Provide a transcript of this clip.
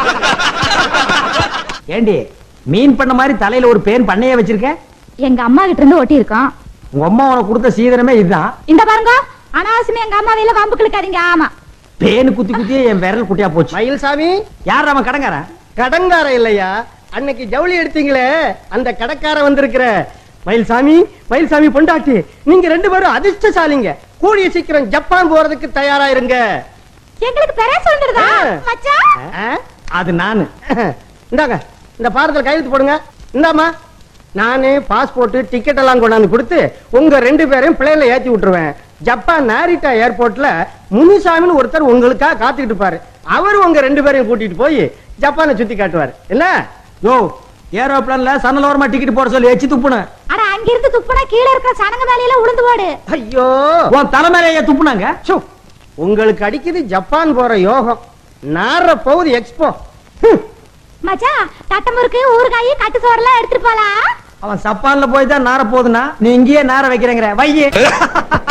ஏண்டி மீன் பண்ண மாதிரி தலையில ஒரு பேன் பண்ணையே வச்சிருக்க எங்க அம்மா கிட்ட இருந்து ஒட்டி இருக்கோம் உங்க அம்மா உனக்கு கொடுத்த சீதனமே இதுதான் இந்த பாருங்க அனாவசியமா எங்க அம்மா வெளியில வம்பு கிழக்காதீங்க ஆமா பேனு குத்தி குத்தியே என் விரல் குட்டியா போச்சு மயில்சாமி யார் அவன் கடங்காரன் கடங்கார இல்லையா அன்னைக்கு ஜவுளி எடுத்தீங்களே அந்த கடக்கார வந்திருக்கிற மயில்சாமி மயில்சாமி பொண்டாட்டி நீங்க ரெண்டு பேரும் அதிர்ஷ்டசாலிங்க கூடிய சீக்கிரம் ஜப்பான் போறதுக்கு தயாரா இருங்க எங்களுக்கு பெரிய சொல்லிருதா ஆ. மச்சான் ஆ? அது நானு இந்தாங்க இந்த பாரத்தில் கையெழுத்து போடுங்க இந்தாம்மா நானு பாஸ்போர்ட் டிக்கெட் எல்லாம் கொண்டாந்து கொடுத்து உங்க ரெண்டு பேரையும் பிளேன்ல ஏத்தி விட்டுருவேன் ஜப்பான் நாரிட்டா ஏர்போர்ட்ல முனிசாமின்னு ஒருத்தர் உங்களுக்காக காத்துக்கிட்டு இருப்பாரு அவர் உங்க ரெண்டு பேரையும் கூட்டிட்டு போய் ஜப்பானை சுத்தி காட்டுவார் என்ன யோ ஏரோப்ளான்ல சன்னலோரமா டிக்கெட் போட சொல்லி எச்சி துப்புன அட அங்க இருந்து துப்புனா கீழ இருக்கிற சனங்க மேலையில உளுந்து போடு ஐயோ உன் தலைமையில துப்புனாங்க சு, உங்களுக்கு அடிக்குது ஜப்பான் போற யோகம் நார போகுது எக்ஸ்போ மச்சான் தட்டமுறுக்கு ஊறுகாய் கட்டு சோறெல்லாம் எடுத்துட்டு போலாம் அவன் சப்பான்ல போய் தான் நார போகுதுன்னா நீ இங்கேயே நார வைக்கிறேங்கிற வையே